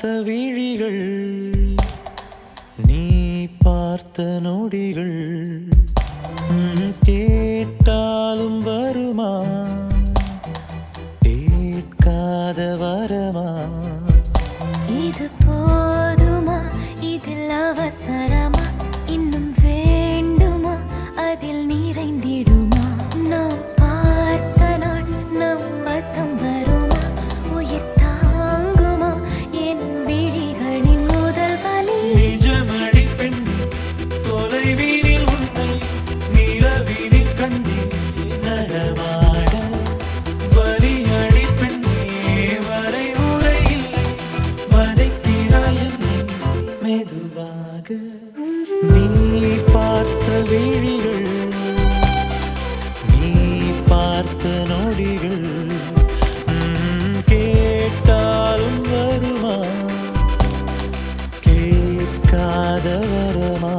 பார்த்த விழிகள் நீ பார்த்த நொடிகள் ம், கேட்டாலும் வருமா கேட்காத வரமா இது போதுமா இதில் அவசரமா இன்னும் வேண்டுமா அதில் நிறைந்திடுமா நாம் பார்த்த நாள் நம் வசம் வருமா உயிர் தாங்குமா என் விழிகளின் முதல் வலி நிஜமடி பெண்ணே தொலைவீனில் உன்னை நிலவீனில் கண்ணே நடமாட வலியடி பெண்ணே வரைமுறை இல்லை வதைக்கிறாய் என்னை மெதுவாக நீ பார்த்த விழிகள் நீ பார்த்த நொடிகள் ம், கேட்டாலும் வருமா கேட்காத வரமா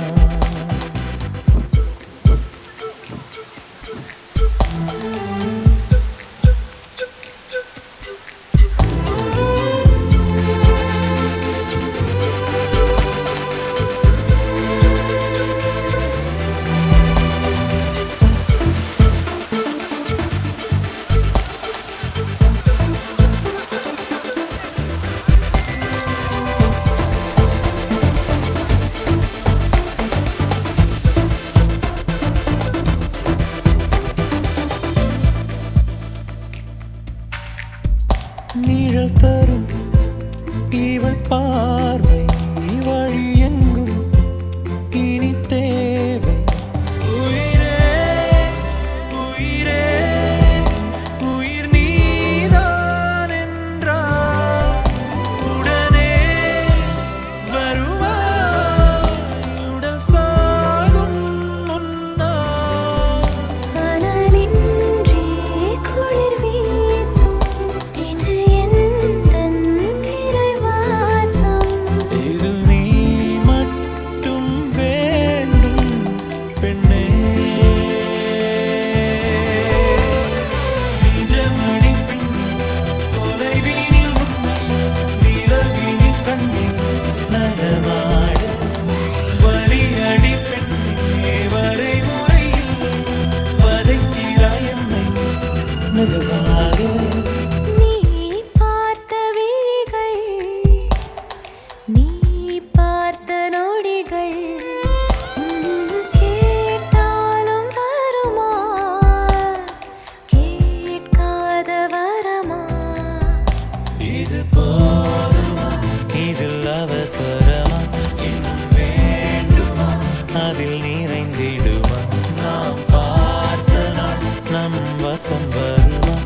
நிழல் தரும் இவள் பார்வை வழி எங்கும் இனி தேவை உயிரே உயிரே உயிர் நீதான் என்றால் உடனே வருவா உடல் சாகும் முன்னால் அனலின்றி குளிர் வீசும் இது எந்தன் சிறைவாசம் இது நீ மட்டும் வேண்டும் பெண்ணே நிஜமடி பெண்ணே தொலைவீனில் உன்னை நிலவீனில் கண்ணே நடமாட வலியடி பெண்ணே வரைமுறை இல்லை வதைக்கிறாய் என்னை மெதுவாக நீ பார்த்த விழிகள் நீ பார்த்த நொடிகள் உம், கேட்டாலும் வருமா கேட்காத வரமா இது போதுமா இதில் அவசரமா இன்னும் வேண்டுமா அதில் நிறைந்திடுமா நாம் பார்த்த நாள் நம் வசம் வருமா